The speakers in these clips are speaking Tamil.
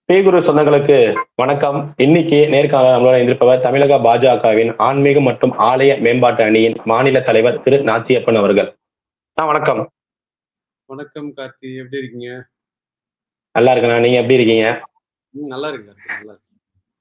பேகுரு சொந்தங்களுக்கு வணக்கம் இன்னைக்கு நேர்காணல் நம்மளோட இருப்பவர் தமிழக பாஜகவின் ஆன்மீக மற்றும் ஆலய மேம்பாட்டு அணியின் மாநில தலைவர் திரு நாச்சியப்பன் அவர்கள் ஆ வணக்கம் வணக்கம் கார்த்தி எப்படி இருக்கீங்க நல்லா இருக்கண்ணா நீங்க எப்படி இருக்கீங்க ம், நல்லா இருக்கு கார்த்தி நல்லா இருக்கு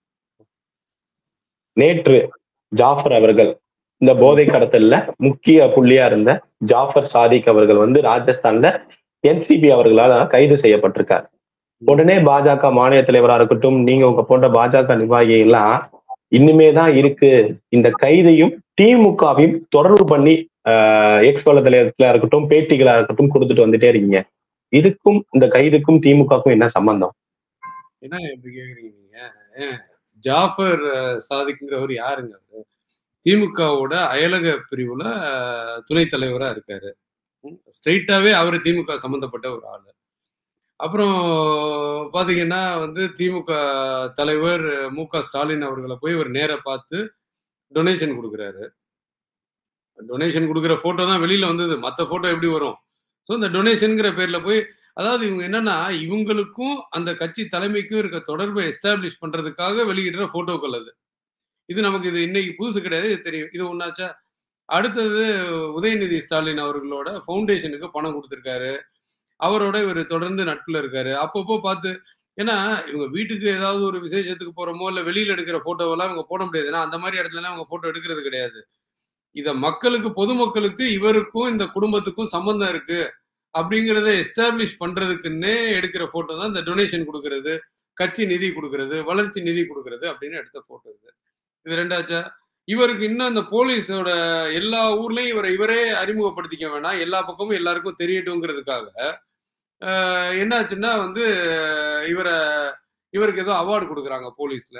நேற்று ஜாஃபர் அவர்கள் இந்த போதை கடத்தல்ல முக்கிய புள்ளியா இருந்த ஜாஃபர் சாதிக் அவர்கள் வந்து ராஜஸ்தான்ல என்சிபி அவர்களால் கைது செய்யப்பட்டிருக்கார் உடனே பாஜக மாநில தலைவரா இருக்கட்டும் நீங்க உங்க போன்ற பாஜக நிர்வாகி எல்லாம் இன்னுமே தான் இருக்கு இந்த கைதையும் திமுகவையும் தொடர்பு பண்ணி எக்ஸ் வலைதளத்துல இருக்கட்டும் பேட்டிகளா இருக்கட்டும் கொடுத்துட்டு வந்துட்டே இருக்கீங்க இதுக்கும் இந்த கைதுக்கும் திமுகவுக்கும் என்ன சம்பந்தம் என்ன இப்படி கேக்குறீங்க நீங்க ஏன், ஜாஃபர் அஹ், சாதிக்குங்கிறவர் யாருங்க அவரு திமுகவோட அயலக பிரிவுல அஹ், துணைத் தலைவரா இருக்காரு ஸ்ட்ரைட்டாவே அவர் திமுக சம்பந்தப்பட்ட ஒரு ஆளு அப்புறம் பாத்தீங்கன்னா வந்து திமுக தலைவர் மு க ஸ்டாலின் அவர்களை போய் இவர் நேரா பார்த்து டொனேஷன் கொடுக்குறாரு டொனேஷன் கொடுக்குற போட்டோ தான் வெளியில வந்தது மற்ற போட்டோ எப்படி வரும் ஸோ இந்த டொனேஷனுங்கிற பேர்ல போய் அதாவது இவங்க என்னன்னா இவங்களுக்கும் அந்த கட்சி தலைமைக்கும் இருக்க தொடர்பை எஸ்டாப்ளிஷ் பண்றதுக்காக வெளியிடுற போட்டோக்கள் அது இது நமக்கு இது இன்னைக்கு புதுசு கிடையாது இது தெரியும் இது ஒன்னாச்சா அடுத்தது உதயநிதி ஸ்டாலின் அவர்களோட ஃபவுண்டேஷனுக்கு பணம் கொடுத்துருக்காரு அவரோட இவர் தொடர்ந்து நட்புல இருக்காரு அப்பப்போ பார்த்து ஏன்னா இவங்க வீட்டுக்கு ஏதாவது ஒரு விசேஷத்துக்கு போறோமோ இல்ல வெளியில எடுக்கிற போட்டோவெல்லாம் இவங்க போட முடியாது ஏன்னா அந்த மாதிரி இடத்துல எல்லாம் அவங்க போட்டோ எடுக்கிறது கிடையாது இத மக்களுக்கு பொதுமக்களுக்கு இவருக்கும் இந்த குடும்பத்துக்கும் சம்பந்தம் இருக்கு அப்படிங்கிறத எஸ்டாப்ளிஷ் பண்றதுக்குன்னே எடுக்கிற போட்டோ தான் இந்த டொனேஷன் கொடுக்கறது கட்சி நிதி கொடுக்கறது வளர்ச்சி நிதி கொடுக்கறது அப்படின்னு எடுத்த போட்டோ இது இது ரெண்டாச்சா இவருக்கு இன்னும் இந்த போலீஸோட எல்லா ஊர்லயும் இவரை இவரே அறிமுகப்படுத்திக்க வேணாம் எல்லா பக்கமும் எல்லாருக்கும் தெரியட்டுங்கிறதுக்காக ஆஹ், என்னாச்சுன்னா வந்து இவரை இவருக்கு ஏதோ அவார்டு கொடுக்குறாங்க போலீஸ்ல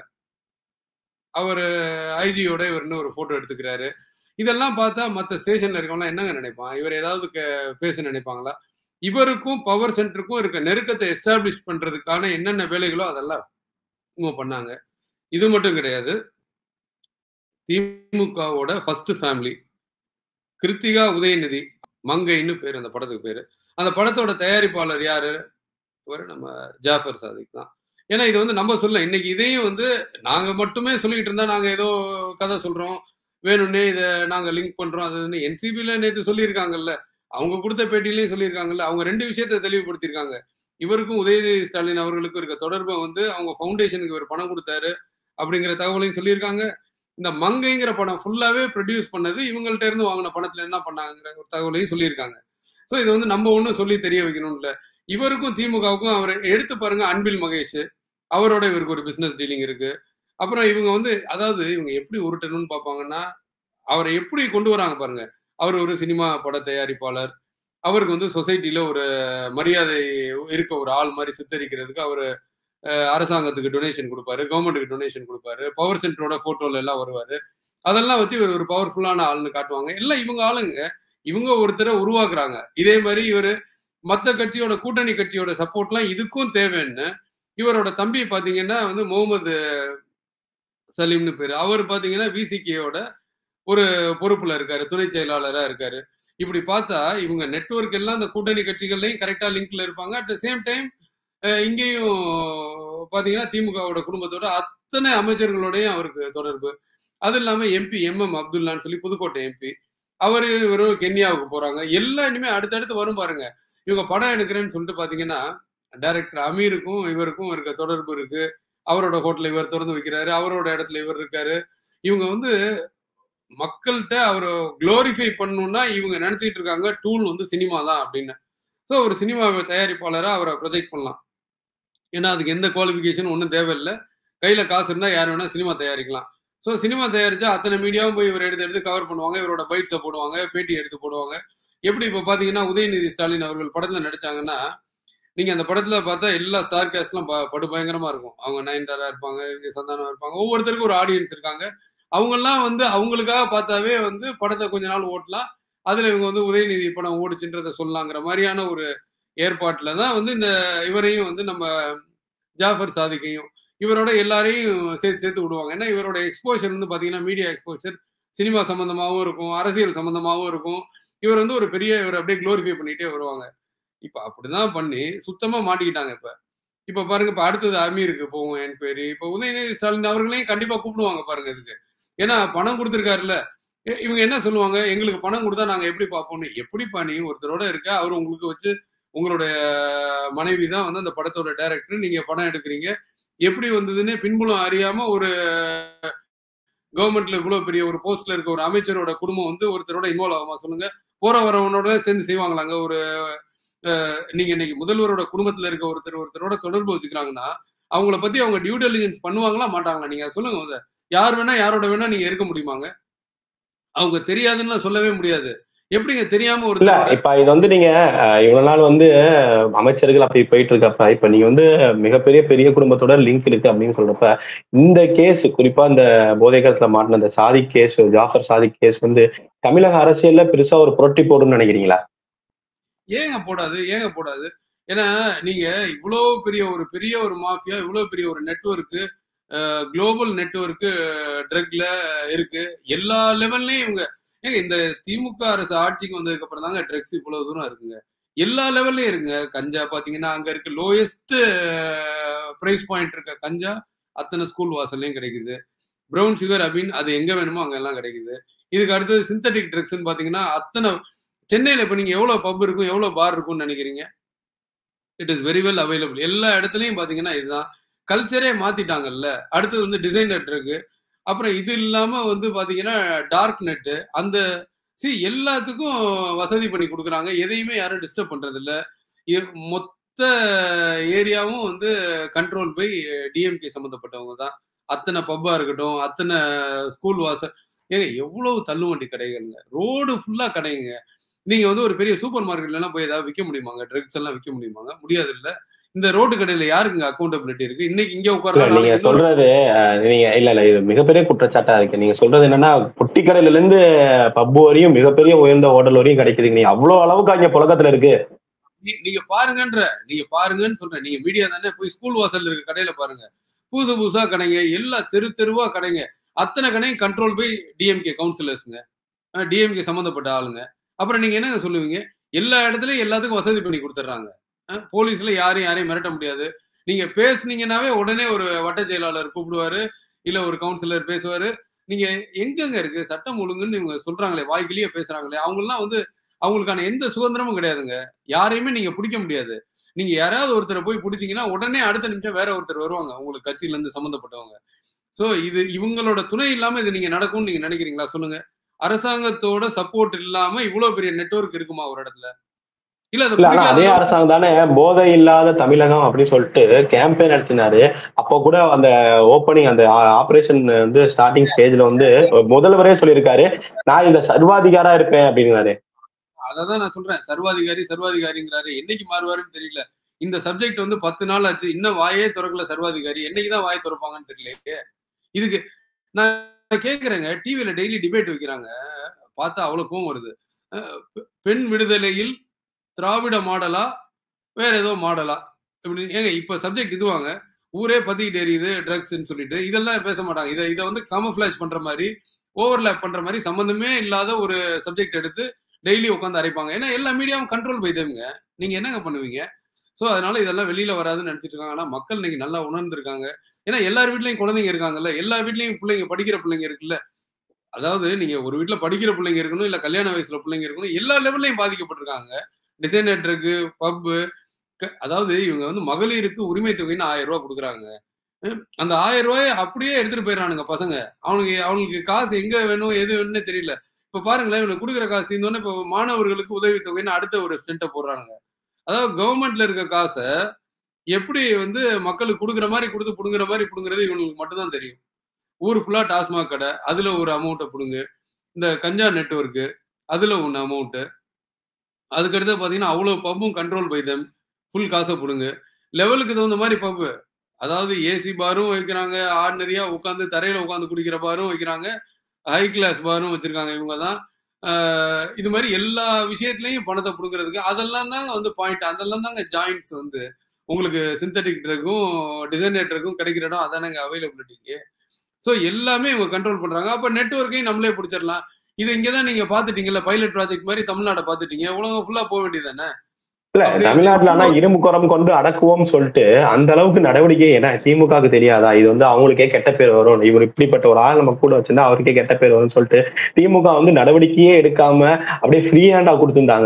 அவர் ஐஜியோட இவர் இன்னும் ஒரு போட்டோ எடுத்துக்கிறாரு இதெல்லாம் பார்த்தா மற்ற ஸ்டேஷன்ல இருக்கவங்களாம் என்னங்க நினைப்பான் இவர் ஏதாவது க- பேச நினைப்பாங்களா இவருக்கும் பவர் சென்டருக்கும் இருக்க நெருக்கத்தை எஸ்டாப்ளிஷ் பண்றதுக்கான என்னென்ன வேலைகளோ அதெல்லாம் இவங்க பண்ணாங்க இது மட்டும் கிடையாது திமுகவோட ஃபர்ஸ்ட் ஃபேமிலி கிருத்திகா உதயநிதி மங்கைன்னு பேர் அந்த படத்துக்கு பேரு அந்த படத்தோட தயாரிப்பாளர் யாரு இவர் நம்ம ஜாஃபர் சாதிக் தான் ஏன்னா இது வந்து நம்ம சொல்ல இன்னைக்கு இதையும் வந்து நாங்க மட்டுமே சொல்லிக்கிட்டு இருந்தா நாங்க ஏதோ கதை சொல்றோம் வேணும்னே இதை நாங்க லிங்க் பண்றோம் அது என்சிபில நேற்று சொல்லியிருக்காங்கல்ல அவங்க கொடுத்த பேட்டிலையும் சொல்லியிருக்காங்கல்ல அவங்க ரெண்டு விஷயத்தை தெளிவுபடுத்தியிருக்காங்க இவருக்கும் உதயநிதி ஸ்டாலின் அவர்களுக்கும் இருக்க தொடர்பை வந்து அவங்க ஃபவுண்டேஷனுக்கு இவர் பணம் கொடுத்தாரு அப்படிங்கிற தகவலையும் சொல்லியிருக்காங்க இந்த மங்கைங்கிற படம் ஃபுல்லாவே ப்ரொடியூஸ் பண்ணது இவங்கள்ட்ட இருந்து வாங்கின பணத்துல என்ன பண்ணாங்கிற ஒரு தகவலையும் சொல்லியிருக்காங்க ஸோ இது வந்து நம்ம ஒன்றும் சொல்லி தெரிய வைக்கணும்ல இவருக்கும் திமுகவுக்கும் அவர் எடுத்து பாருங்க அன்பில் மகேஷ் அவரோட இவருக்கு ஒரு பிசினஸ் டீலிங் இருக்கு அப்புறம் இவங்க வந்து அதாவது இவங்க எப்படி உருட்டணும்னு பார்ப்பாங்கன்னா அவரை எப்படி கொண்டு வராங்க பாருங்க அவர் ஒரு சினிமா பட தயாரிப்பாளர் அவருக்கு வந்து சொசைட்டில ஒரு மரியாதை இருக்க ஒரு ஆள் மாதிரி சித்தரிக்கிறதுக்கு அவர் அரசாங்கத்துக்கு டொனேஷன் கொடுப்பாரு கவர்மெண்ட்டுக்கு டொனேஷன் கொடுப்பாரு பவர் சென்டரோட போட்டோல எல்லாம் வருவாரு அதெல்லாம் வச்சு இவர் ஒரு பவர்ஃபுல்லான ஆள்னு காட்டுவாங்க எல்லாம் இவங்க ஆளுங்க இவங்க ஒருத்தரை உருவாக்குறாங்க இதே மாதிரி இவர் மற்ற கட்சியோட கூட்டணி கட்சியோட சப்போர்ட்லாம் இதுக்கும் தேவைன்னு இவரோட தம்பி பாத்தீங்கன்னா வந்து முகமது சலீம்னு பேரு அவர் பாத்தீங்கன்னா விசிகேயோட ஒரு பொறுப்புல இருக்காரு துணை செயலாளரா இருக்காரு இப்படி பார்த்தா இவங்க நெட்வொர்க் எல்லாம் இந்த கூட்டணி கட்சிகள்லையும் கரெக்டா லிங்க்ல இருப்பாங்க அட் த சேம் டைம் இங்கேயும் பாத்தீங்கன்னா திமுகவோட குடும்பத்தோட அத்தனை அமைச்சர்களோடயும் அவருக்கு தொடர்பு அது இல்லாம எம்பி எம் எம் அப்துல்லான்னு சொல்லி புதுக்கோட்டை எம்பி அவரு வெறும் கென்யாவுக்கு போறாங்க எல்லாம் இனிமே அடுத்தடுத்து வரும் பாருங்க இவங்க படம் எடுக்கிறேன்னு சொல்லிட்டு பாத்தீங்கன்னா டைரக்டர் அமீருக்கும் இவருக்கும் இருக்க தொடர்பு இருக்கு அவரோட ஹோட்டல இவர் திறந்து வைக்கிறாரு அவரோட இடத்துல இவர் இருக்காரு இவங்க வந்து மக்கள்கிட்ட அவரை குளோரிஃபை பண்ணணும்னா இவங்க நினைச்சிட்டு இருக்காங்க டூல் வந்து சினிமா தான் அப்படின்னு ஸோ ஒரு சினிமா தயாரிப்பாளராக அவரை ப்ரொஜெக்ட் பண்ணலாம் ஏன்னா அதுக்கு எந்த குவாலிஃபிகேஷன் ஒன்றும் தேவையில்லை கையில் காசு இருந்தால் யார் வேணால் சினிமா தயாரிக்கலாம் ஸோ சினிமா தயாரிச்சா அத்தனை மீடியாவும் போய் இவர் எடுத்து எடுத்து கவர் பண்ணுவாங்க இவரோட பைட்ஸை போடுவாங்க பேட்டி எடுத்து போடுவாங்க எப்படி இப்போ பார்த்தீங்கன்னா உதயநிதி ஸ்டாலின் அவர்கள் படத்தில் நடிச்சாங்கன்னா நீங்கள் அந்த படத்தில் பார்த்தா எல்லா ஸ்டார் கேஸ்ட்லாம் படு பயங்கரமாக இருக்கும் அவங்க நயன்தாரா இருப்பாங்க இவங்க சந்தானம் இருப்பாங்க ஒவ்வொருத்தருக்கும் ஒரு ஆடியன்ஸ் இருக்காங்க அவங்கெல்லாம் வந்து அவங்களுக்காக பார்த்தாவே வந்து படத்தை கொஞ்ச நாள் ஓட்டலாம் அதில் இவங்க வந்து உதயநிதி படம் ஓடிச்சுன்றதை சொல்லலாங்கிற மாதிரியான ஒரு ஏற்பாட்டில் தான் வந்து இந்த இவரையும் வந்து நம்ம ஜாஃபர் சாதிக்கையும் இவரோட எல்லாரையும் சேர்த்து சேர்த்து விடுவாங்க ஏன்னா இவரோட எக்ஸ்போஷர் வந்து பார்த்தீங்கன்னா மீடியா எக்ஸ்போஷர் சினிமா சம்மந்தமாகவும் இருக்கும் அரசியல் சம்மந்தமாகவும் இருக்கும் இவர் வந்து ஒரு பெரிய இவர் அப்படியே க்ளோரிஃபை பண்ணிட்டே வருவாங்க இப்போ அப்படிதான் பண்ணி சுத்தமாக மாட்டிக்கிட்டாங்க இப்போ இப்ப பாருங்க இப்ப அடுத்தது அமீருக்கு போவோம் என்கொயரி இப்ப உதயநிதி ஸ்டாலின் அவர்களையும் கண்டிப்பா கூப்பிடுவாங்க பாருங்க இதுக்கு ஏன்னா பணம் கொடுத்துருக்காருல்ல இ- இவங்க என்ன சொல்லுவாங்க எங்களுக்கு பணம் கொடுத்தா நாங்க எப்படி பார்ப்போம்னு எப்படிப்பா நீ ஒருத்தரோட இருக்க அவர் உங்களுக்கு வச்சு உங்களுடைய மனைவி தான் வந்து அந்த படத்தோட டைரக்டர் நீங்க படம் எடுக்கிறீங்க எப்படி வந்ததுன்னு பின்புலம் அறியாம ஒரு கவர்மெண்ட்ல இவ்வளவு பெரிய ஒரு போஸ்ட்ல இருக்க ஒரு அமைச்சரோட குடும்பம் வந்து ஒருத்தரோட இன்வால்வ் ஆகுமா சொல்லுங்க போற வரவனோட சேர்ந்து செய்வாங்களாங்க ஒரு அஹ், நீங்க இன்னைக்கு முதல்வரோட குடும்பத்துல இருக்க ஒருத்தர் ஒருத்தரோட தொடர்பு வச்சுக்கிறாங்கன்னா அவங்கள பத்தி அவங்க டியூ டெலிஜென்ஸ் பண்ணுவாங்களா மாட்டாங்களா நீங்க அதை சொல்லுங்க முத. யார் வேணா யாரோட வேணா நீங்க இருக்க முடியுமாங்க அவங்க தெரியாதுன்னு சொல்லவே முடியாது எப்படிங்க தெரியாம இல்ல ஒருத்தரோட இப்ப இது வந்து நீங்க அஹ், இவ்வளவு நாள் வந்து அஹ், அமைச்சர்கள் அப்படி போயிட்டு இருக்கப்ப இப்ப நீங்க வந்து மிகப்பெரிய பெரிய குடும்பத்தோட லிங்க் இருக்கு அப்படின்னு சொல்றப்ப இந்த கேஸ் குறிப்பா இந்த போதைகரத்துல மாட்டின இந்த சாதிக் கேஸ் ஜாஃபர் சாதிக் கேஸ் வந்து தமிழக அரசியல்ல பெருசா ஒரு புரட்டி போடுன்னு நினைக்கிறீங்களா ஏங்க போடாது ஏங்க போடாது ஏன்னா நீங்க இவ்வளோ பெரிய ஒரு பெரிய ஒரு மாஃபியா இவ்வளோ பெரிய ஒரு நெட்ஒர்க்கு குளோபல் நெட்ஒர்க்கு ட்ரக்ல இருக்கு எல்லா லெவல்லையும் இவங்க ஏங்க இந்த திமுக அரசு ஆட்சிக்கு வந்ததுக்கு அப்புறம் தாங்க ட்ரக்ஸ் இவ்வளவு தூரம் இருக்குங்க எல்லா லெவல்லையும் இருக்குங்க கஞ்சா பாத்தீங்கன்னா அங்க இருக்க லோயஸ்ட் பிரைஸ் பாயிண்ட் இருக்க கஞ்சா அத்தனை ஸ்கூல் வாசல்லையும் கிடைக்குது ப்ரௌன் சுகர் அப்படின்னு அது எங்க வேணுமோ அங்க எல்லாம் கிடைக்குது இதுக்கு அடுத்தது சிந்தட்டிக் ட்ரக்ஸ்ன்னு பாத்தீங்கன்னா அத்தனை சென்னையில இப்ப நீங்க எவ்வளவு பப் இருக்கும் எவ்வளவு பார் இருக்கும்னு நினைக்கிறீங்க it is very well available எல்லா இடத்துலயும் பாத்தீங்கன்னா இதுதான் கல்ச்சரே மாத்திட்டாங்கல்ல அடுத்தது வந்து டிசைனர் இருக்கு அப்புறம் இது இல்லாம வந்து பாத்தீங்கன்னா டார்க் நெட்டு அந்த சி எல்லாத்துக்கும் வசதி பண்ணி கொடுக்குறாங்க எதையுமே யாரும் டிஸ்டர்ப் பண்றது இல்ல இ- மொத்த ஏரியாவும் வந்து கண்ட்ரோல் பை டிஎம்கே சம்மந்தப்பட்டவங்க தான் அத்தனை பப்பா இருக்கட்டும் அத்தனை ஸ்கூல் வாசல் ஏங்க எவ்வளவு தள்ளுவண்டி கடைகள்ங்க ரோடு ஃபுல்லா கடைங்க நீங்க வந்து ஒரு பெரிய சூப்பர் மார்க்கெட்ல எல்லாம் போய் ஏதாவது விற்க முடியுமாங்க ட்ரக்ஸ் எல்லாம் விற்க முடியுமாங்க முடியாது இல்ல இந்த ரோட்டு கடையில யாருக்குங்க அக்கௌண்டபிலிட்டி இருக்கு இன்னைக்கு இங்க இல்ல உட்காரலாம் நீங்க நாளைக்கு இன்னொரு சொல்றது அஹ், நீங்க இல்ல இல்ல இது மிகப்பெரிய குற்றச்சாட்டா இருக்கு நீங்க சொல்றது என்னன்னா பொட்டி கடையில இருந்து பப்பு வரையும் மிகப்பெரிய உயர்ந்த ஹோட்டல் வரையும் கிடைக்குது நீங்க அவ்வளவு அளவுக்கு அங்க புழக்கத்துல இருக்கு நீ- நீங்க பாருங்கன்ற நீங்க பாருங்கன்னு சொல்றேன் நீங்க மீடியா தானே போய் ஸ்கூல் வாசல்ல இருக்க கடையில பாருங்க புதுசு புதுசா கடைங்க எல்லா தெரு தெருவா கடைங்க அத்தனை கடையும் கண்ட்ரோல் பை டிஎம்கே கவுன்சிலர்ஸ்ங்க டிஎம்கே சம்மந்தப்பட்ட ஆளுங்க அப்புறம் நீங்க என்னங்க சொல்லுவீங்க எல்லா இடத்துலயும் எல்லாத்துக்கும் வசதி பண்ணி கொடுத்துட்றாங்க அஹ், போலீஸ்ல யாரையும் யாரையும் மிரட்ட முடியாது நீங்க பேசுனீங்கன்னாவே உடனே ஒரு வட்ட செயலாளர் கூப்பிடுவாரு இல்ல ஒரு கவுன்சிலர் பேசுவாரு நீங்க எங்கெங்க இருக்கு சட்டம் ஒழுங்குன்னு இவங்க சொல்றாங்களே வாய்க்கிலேயே பேசுறாங்களே அவங்கெல்லாம் வந்து அவங்களுக்கான எந்த சுதந்திரமும் கிடையாதுங்க யாரையுமே நீங்க பிடிக்க முடியாது நீங்க யாராவது ஒருத்தரை போய் பிடிச்சீங்கன்னா உடனே அடுத்த நிமிஷம் வேற ஒருத்தர் வருவாங்க உங்களுக்கு கட்சியில இருந்து சம்மந்தப்பட்டவங்க சோ இது இவங்களோட துணை இல்லாம இது நீங்க நடக்கும்னு நீங்க நினைக்கிறீங்களா சொல்லுங்க அரசாங்கத்தோட சப்போர்ட் இல்லாம இவ்வளவு பெரிய நெட்வொர்க் இருக்குமா ஒரு இடத்துல இல்ல அது இல்ல ஆனா அதே பிடிக்காத அரசாங்கம் தானே போதை இல்லாத தமிழகம் அப்படின்னு சொல்லிட்டு கேம்பெயின் நடத்தினாரு அப்போ கூட அந்த ஓப்பனிங் அந்த ஆபரேஷன் வந்து ஸ்டார்டிங் ஸ்டேஜ்ல வந்து முதல்வரே சொல்லியிருக்காரு நான் இந்த சர்வாதிகாரா இருப்பேன் அப்படிங்கிறாரு அததான் நான் சொல்றேன் சர்வாதிகாரி சர்வாதிகாரிங்கிறாரு என்னைக்கு மாறுவாருன்னு தெரியல இந்த சப்ஜெக்ட் வந்து பத்து நாள் ஆச்சு இன்னும் வாயே திறக்கல சர்வாதிகாரி என்னைக்குதான் வாயை திறப்பாங்கன்னு தெரியல இதுக்கு நான் கேக்குறேங்க டிவியில டெய்லி டிபேட் வைக்கிறாங்க பார்த்தா அவ்வளவு கோவம் வருது அஹ் பெ- பெண் விடுதலையில் திராவிட மாடலா வேற ஏதோ மாடலா இப்படி ஏங்க இப்ப சப்ஜெக்ட் இதுவாங்க ஊரே பத்திக்கிட்டு எரியுது ட்ரக்ஸ்ன்னு சொல்லிட்டு இதெல்லாம் பேச மாட்டாங்க இதை இதை வந்து காமஃபிளாஷ் பண்ற மாதிரி ஓவர்லேப் பண்ற மாதிரி சம்பந்தமே இல்லாத ஒரு சப்ஜெக்ட் எடுத்து டெய்லி உட்காந்து அரைப்பாங்க ஏன்னா எல்லா மீடியாவும் கண்ட்ரோல் பைதவங்க நீங்க என்னங்க பண்ணுவீங்க ஸோ அதனால இதெல்லாம் வெளியில வராதுன்னு நினைச்சிட்டு இருக்காங்க ஆனா மக்கள் இன்னைக்கு நல்லா உணர்ந்திருக்காங்க ஏன்னா எல்லார் வீட்லயும் குழந்தைங்க இருக்காங்கல்ல எல்லா வீட்லயும் பிள்ளைங்க படிக்கிற பிள்ளைங்க இருக்குல்ல அதாவது நீங்க ஒரு வீட்ல படிக்கிற பிள்ளைங்க இருக்கணும் இல்ல கல்யாண வயசுல பிள்ளைங்க இருக்கணும் எல்லா லெவல்லையும் பாதிக்கப்பட்டிருக்காங்க டிசைனர் இருக்கு பப்பு அதாவது இவங்க வந்து மகளிருக்கு உரிமை தொகைன்னு ஆயிரம் ரூபாய் கொடுக்குறாங்க ஹம், அந்த ஆயிரம் ரூபாயை அப்படியே எடுத்துட்டு போயிடறானுங்க பசங்க அவனுக்கு அவனுக்கு காசு எங்க வேணும் எது வேணும்னே தெரியல இப்ப பாருங்களேன் இவனுக்கு கொடுக்குற காசு இருந்தோடனே இப்போ மாணவர்களுக்கு உதவி தொகைன்னு அடுத்த ஒரு ஸ்டென்ட்டை போடுறானுங்க அதாவது கவர்மெண்ட்ல இருக்க காசை எப்படி வந்து மக்களுக்கு கொடுக்குற மாதிரி கொடுத்து புடுங்குற மாதிரி புடுங்குறது இவங்களுக்கு மட்டும்தான் தெரியும் ஊர் ஃபுல்லா டாஸ்மாக் கடை அதுல ஒரு அமௌண்ட்டை புடுங்கு இந்த கஞ்சா நெட்வொர்க்கு அதுல ஒன்று அமௌண்ட்டு அதுக்கடுத்து பார்த்தீங்கன்னா அவ்வளோ பப்பும் கண்ட்ரோல் பை தம் ஃபுல் காசை பிடுங்க லெவலுக்கு தகுந்த மாதிரி பப்பு அதாவது ஏசி பாரும் வைக்கிறாங்க ஆர்டினரியா உட்காந்து தரையில உட்காந்து குடிக்கிற பாரும் வைக்கிறாங்க ஹை கிளாஸ் பாரும் வச்சிருக்காங்க இவங்க தான் ஆஹ் இது மாதிரி எல்லா விஷயத்துலயும் பணத்தை பிடுங்கிறதுக்கு அதெல்லாம் தாங்க வந்து பாயிண்ட் அதெல்லாம் தாங்க ஜாயிண்ட்ஸ் வந்து உங்களுக்கு சிந்தட்டிக் ட்ரக்கும் டிசைனர் ட்ரக்கும் கிடைக்கிற இடம் அதானங்க அவைலபிலிட்டிக்கு ஸோ எல்லாமே இவங்க கண்ட்ரோல் பண்றாங்க அப்ப நெட்ஒர்க்கையும் நம்மளே பிடிச்சிடலாம் இது இங்கே தான் நீங்க பாத்துட்டீங்கல்ல பைலட் ப்ராஜெக்ட் மாதிரி தமிழ்நாடை பாத்துட்டீங்க உலகம் ஃபுல்லா போக வேண்டியதானே இல்ல அப்படி தமிழ்நாட்டுல ஆனா இன்னொரு- இரும்பு குரம் கொண்டு அடக்குவோம் சொல்லிட்டு அந்த அளவுக்கு நடவடிக்கை என்ன திமுகவுக்கு தெரியாதா இது வந்து அவங்களுக்கே கெட்ட பேர் வரும் இவர் இப்படிப்பட்ட ஒரு ஆள் நம்ம கூட வச்சிருந்தா அவருக்கே கெட்ட பேர் வரும்னு சொல்லிட்டு திமுக வந்து நடவடிக்கையே எடுக்காம அப்படியே ஃப்ரீ ஹேண்டா கொடுத்திருந்தாங்க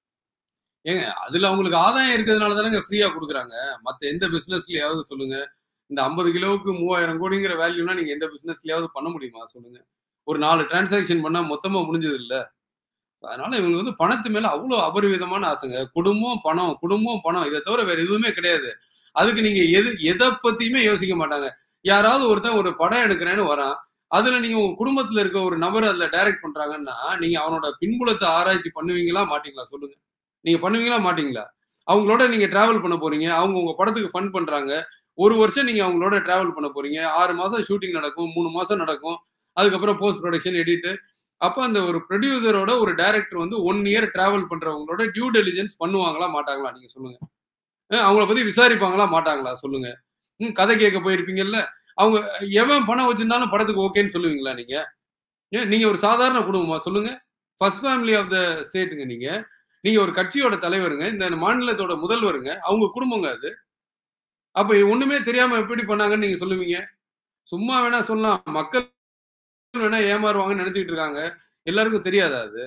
ஏங்க அதுல அவங்களுக்கு ஆதாயம் இருக்கிறதுனால தானங்க ஃப்ரீயா கொடுக்குறாங்க மத்த எந்த பிசினஸ்லயாவது சொல்லுங்க இந்த ஐம்பது கிலோவுக்கு மூவாயிரம் கோடிங்கிற வேல்யூனா நீங்க எந்த பிசினஸ்லயாவது பண்ண முடியுமா சொல்லுங்க ஒரு நாலு டிரான்சாக்ஷன் பண்ணா மொத்தமா முடிஞ்சது இல்ல அதனால இவங்களுக்கு வந்து பணத்து மேல அவ்வளவு அபரிவிதமான ஆசைங்க குடும்பம் பணம் குடும்பம் பணம் இதை தவிர வேற எதுவுமே கிடையாது அதுக்கு நீங்க எது எதை பத்தியுமே யோசிக்க மாட்டாங்க யாராவது ஒருத்தன் ஒரு படம் எடுக்கிறேன்னு வரான் அதுல நீங்க உங்க குடும்பத்துல இருக்க ஒரு நபர் அதுல டைரக்ட் பண்றாங்கன்னா நீங்க அவனோட பின்புலத்தை ஆராய்ச்சி பண்ணுவீங்களா மாட்டீங்களா சொல்லுங்க நீங்க பண்ணுவீங்களா மாட்டீங்களா அவங்களோட நீங்க டிராவல் பண்ண போறீங்க அவங்க உங்க படத்துக்கு ஃபண்ட் பண்றாங்க ஒரு வருஷம் நீங்க அவங்களோட டிராவல் பண்ண போறீங்க ஆறு மாசம் ஷூட்டிங் நடக்கும் மூணு மாசம் நடக்கும் அதுக்கப்புறம் போஸ்ட் ப்ரொடக்ஷன் எடிட் அப்ப அந்த ஒரு ப்ரொடியூசரோட ஒரு டைரக்டர் வந்து ஒன் இயர் டிராவல் பண்றவங்களோட டியூ டெலிஜென்ஸ் பண்ணுவாங்களா மாட்டாங்களா நீங்க சொல்லுங்க அஹ் அவங்கள பத்தி விசாரிப்பாங்களா மாட்டாங்களா சொல்லுங்க ம் கதை கேட்க போயிருப்பீங்கல்ல அவங்க எவன் பணம் வச்சிருந்தாலும் படத்துக்கு ஓகேன்னு சொல்லுவீங்களா நீங்க ஏன் நீங்க ஒரு சாதாரண குடும்பமா சொல்லுங்க ஃபர்ஸ்ட் ஃபேமிலி ஆஃப் த ஸ்டேட்டுங்க நீங்க நீங்க ஒரு கட்சியோட தலைவருங்க இந்த மாநிலத்தோட முதல்வருங்க அவங்க குடும்பங்க அது அப்ப ஒண்ணுமே தெரியாம எப்படி பண்ணாங்கன்னு நீங்க சொல்லுவீங்க சும்மா வேணா சொல்லலாம் மக்கள் வேணா ஏமாறுவாங்கன்னு நினைச்சிட்டு இருக்காங்க எல்லாருக்கும் தெரியாதா அது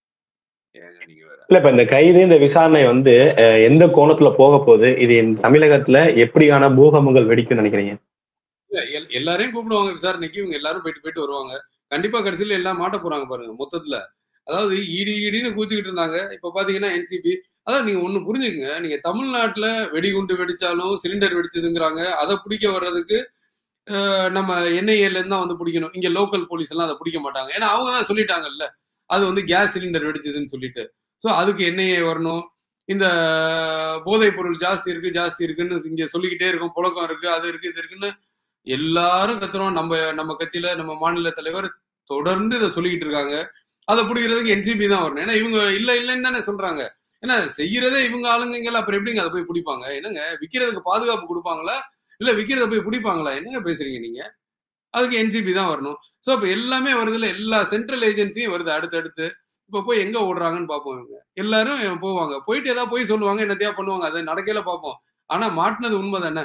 ஏங்க நீங்க வேற இல்ல இப்ப இந்த கைது இந்த விசாரணை வந்து அஹ், எந்த கோணத்துல போக போகுது இது இந்த தமிழகத்துல எப்படியான பூகம்பங்கள் வெடிக்கும்னு நினைக்கிறீங்க இல்ல, எல்- எல்லாரையும் கூப்பிடுவாங்க விசாரணைக்கு இவங்க எல்லாரும் போயிட்டு போயிட்டு வருவாங்க கண்டிப்பா கடைசியில எல்லாம் மாட்ட போறாங்க பாருங்க மொத்தத்துல அதாவது இடி இடின்னு கூச்சிக்கிட்டு இருந்தாங்க இப்ப பாத்தீங்கன்னா என்சிபி அதாவது நீங்க ஒண்ணு புரிஞ்சுக்கங்க நீங்க தமிழ்நாட்டுல வெடிகுண்டு வெடிச்சாலும் சிலிண்டர் வெடிச்சதுங்கிறாங்க அதை பிடிக்க வர்றதுக்கு அஹ், நம்ம என்ஐஏல இருந்து தான் வந்து பிடிக்கணும் இங்க லோக்கல் போலீஸ் எல்லாம் அதை பிடிக்க மாட்டாங்க ஏன்னா அவங்க தான் சொல்லிட்டாங்கல்ல அது வந்து கேஸ் சிலிண்டர் வெடிச்சதுன்னு சொல்லிட்டு ஸோ அதுக்கு என்ஐஏ வரணும் இந்த போதைப் பொருள் ஜாஸ்தி இருக்கு ஜாஸ்தி இருக்குன்னு இங்க சொல்லிக்கிட்டே இருக்கும் புழக்கம் இருக்கு அது இருக்கு இது இருக்குன்னு எல்லாரும் கத்துறோம் நம்ம நம்ம கட்சியில நம்ம மாநில தலைவர் தொடர்ந்து இதை சொல்லிக்கிட்டு இருக்காங்க அதை பிடிக்கிறதுக்கு என்சிபி தான் வரணும் ஏன்னா இவங்க இல்ல இல்லைன்னு தானே சொல்றாங்க ஏன்னா செய்யறதே இவங்க ஆளுங்க அப்புறம் எப்படிங்க அதை போய் பிடிப்பாங்க என்னங்க விக்கிறதுக்கு பாதுகாப்பு கொடுப்பாங்களா இல்ல விக்கிறத போய் பிடிப்பாங்களா என்னங்க பேசுறீங்க நீங்க அதுக்கு என்சிபி தான் வரணும் ஸோ இப்போ எல்லாமே வருதுல எல்லா சென்ட்ரல் ஏஜென்சியும் வருது அடுத்தடுத்து இப்போ போய் எங்க ஓடுறாங்கன்னு பார்ப்போம் இவங்க எல்லாரும் போவாங்க போயிட்டு ஏதாவது போய் சொல்லுவாங்க என்னத்தையா பண்ணுவாங்க அது நடக்கையில பார்ப்போம் ஆனா மாட்டினது உண்மை தானே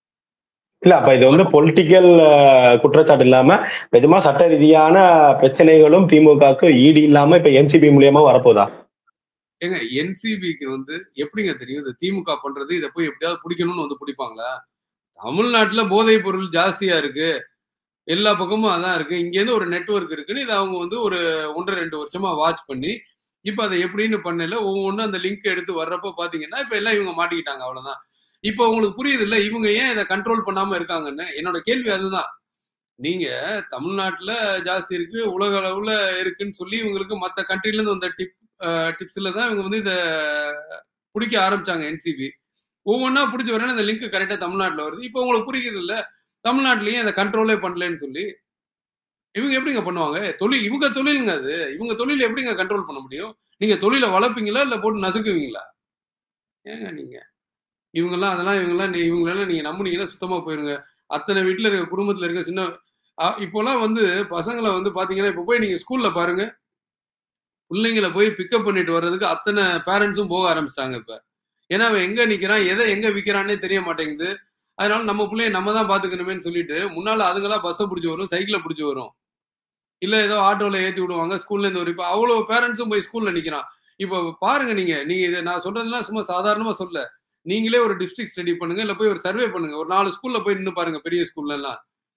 இல்ல அப்ப இது வந்து பொலிட்டிக்கல் குற்றச்சாட்டு இல்லாம நிஜமா சட்ட ரீதியான பிரச்சனைகளும் திமுகவுக்கு ஈடு இல்லாம இப்ப என்சிபி மூலியமா வரப்போதா ஏங்க என்சிபிக்கு வந்து எப்படிங்க தெரியும் இந்த திமுக பண்றது இதை போய் எப்படியாவது பிடிக்கணும்னு வந்து பிடிப்பாங்களா தமிழ்நாட்டுல போதைப் பொருள் ஜாஸ்தியா இருக்கு எல்லா பக்கமும் அதான் இருக்கு இங்கேருந்து ஒரு நெட்வொர்க் இருக்குன்னு இதை அவங்க வந்து ஒரு ஒன்றரை ரெண்டு வருஷமா வாட்ச் பண்ணி இப்ப அதை எப்படின்னு பண்ணல ஒவ்வொன்றும் அந்த லிங்க் எடுத்து வர்றப்ப பாத்தீங்கன்னா இப்ப எல்லாம் இவங்க மாட்டிக்கிட்டாங்க அவ்வளவுதான் இப்போ உங்களுக்கு புரியுது இல்ல இவங்க ஏன் இதை கண்ட்ரோல் பண்ணாம இருக்காங்கன்னு என்னோட கேள்வி அதுதான் நீங்க தமிழ்நாட்டுல ஜாஸ்தி இருக்கு உலக அளவுல இருக்குன்னு சொல்லி இவங்களுக்கு மத்த கண்ட்ரில இருந்து வந்த டிப் டிப்ஸ்ல தான் இவங்க வந்து இதை பிடிக்க ஆரம்பிச்சாங்க என்சிபி ஒவ்வொன்றா பிடிச்சி வரேன் அந்த லிங்க் கரெக்டா தமிழ்நாட்டுல வருது இப்போ உங்களுக்கு புரியுது இல்ல தமிழ்நாட்டிலயும் அதை கண்ட்ரோலே பண்ணலன்னு சொல்லி இவங்க எப்படிங்க பண்ணுவாங்க தொழில் இவங்க தொழிலுங்க அது இவங்க தொழில் எப்படிங்க கண்ட்ரோல் பண்ண முடியும் நீங்க தொழிலை வளர்ப்பீங்களா இல்ல போட்டு நசுக்குவீங்களா ஏங்க நீங்க இவங்கெல்லாம் அதெல்லாம் இவங்கெல்லாம் நீ- இவங்களெல்லாம் நீங்க நம்புனீங்கன்னா சுத்தமா போயிருங்க அத்தனை வீட்டுல இருக்க குடும்பத்துல இருக்க சின்ன அ- இப்போலாம் வந்து பசங்களை வந்து பாத்தீங்கன்னா இப்போ போய் நீங்க ஸ்கூல்ல பாருங்க பிள்ளைங்களை போய் பிக்கப் பண்ணிட்டு வர்றதுக்கு அத்தனை பேரண்ட்ஸும் போக ஆரம்பிச்சிட்டாங்க இப்ப ஏன்னா அவன் எங்க நிக்கிறான் எதை எங்க விக்கிறான்னே தெரிய மாட்டேங்குது அதனால நம்ம பிள்ளைய நம்ம தான் பாத்துக்கணுமேன்னு சொல்லிட்டு முன்னால அதுங்களா பஸ்ஸை பிடிச்சி வரும் சைக்கிளை பிடிச்சி வரும் இல்ல ஏதோ ஆட்டோல ஏத்தி விடுவாங்க ஸ்கூல்ல இருந்து வரும் இப்ப அவ்வளவு பேரண்ட்ஸும் போய் ஸ்கூல்ல நிக்கிறான் இப்போ பாருங்க நீங்க நீங்க இதை நான் சொல்றதெல்லாம் சும்மா சாதாரணமா சொல்ல நீங்களே ஒரு டிஸ்ட்ரிக்ட் ஸ்டடி பண்ணுங்க இல்ல போய் ஒரு சர்வே பண்ணுங்க ஒரு நாலு ஸ்கூல்ல போய் நின்னு பாருங்க பெரிய ஸ்கூல்ல எல்லாம்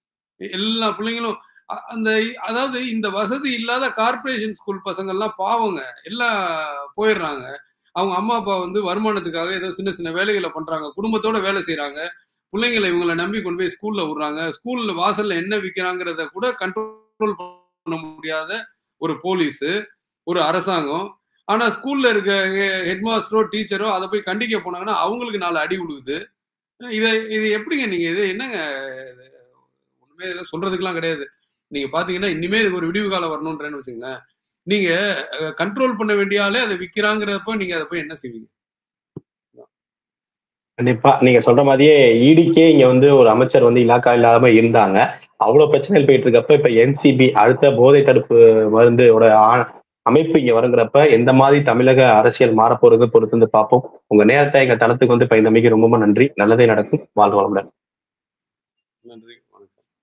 எல்லா பிள்ளைங்களும் அ- அந்த அதாவது இந்த வசதி இல்லாத கார்ப்பரேஷன் ஸ்கூல் பசங்க எல்லாம் பாவங்க எல்லாம் போயிடுறாங்க அவங்க அம்மா அப்பா வந்து வருமானத்துக்காக ஏதோ சின்ன சின்ன வேலைகளை பண்றாங்க குடும்பத்தோட வேலை செய்றாங்க பிள்ளைங்களை இவங்களை நம்பி கொண்டு போய் ஸ்கூல்ல விடுறாங்க ஸ்கூல்ல வாசல்ல என்ன விற்கிறாங்கிறத கூட கண்ட்ரோல் பண்ண முடியாத ஒரு போலீஸ் ஒரு அரசாங்கம் ஆனா ஸ்கூல்ல இருக்க ஹெட் மாஸ்டரோ டீச்சரோ அதை போய் கண்டிக்க போனாங்கன்னா அவங்களுக்கு நாலு அடி விழுகுது இதை இது எப்படிங்க நீங்க இது என்னங்க இது ஒண்ணுமே இதெல்லாம் சொல்றதுக்கெல்லாம் கிடையாது நீங்க பாத்தீங்கன்னா இனிமே இதுக்கு ஒரு விடிவு காலம் வரணும்ன்றேன்னு வச்சுங்களேன் நீங்க கண்ட்ரோல் பண்ண வேண்டிய ஆளே அதை விக்கிறாங்கிறப்ப நீங்க அதை போய் என்ன செய்வீங்க கண்டிப்பா நீங்க சொல்ற மாதிரியே ஈடிக்கே இங்க வந்து ஒரு அமைச்சர் வந்து இலாக்கா இல்லாம இருந்தாங்க அவ்வளவு பிரச்சனைகள் போயிட்டு இருக்கப்ப இப்ப என்சிபி அடுத்த போதை தடுப்பு மருந்தோட ஆ- அமைப்பு இங்க வருங்கிறப்ப எந்த மாதிரி தமிழக அரசியல் மாறப்போறது பொறுத்து வந்து பார்ப்போம் உங்க நேரத்தை எங்க தளத்துக்கு வந்து பயந்தமைக்கு ரொம்ப ரொம்ப நன்றி நல்லதே நடக்கும் வாழ்க வளமுடன் நன்றி வணக்கம்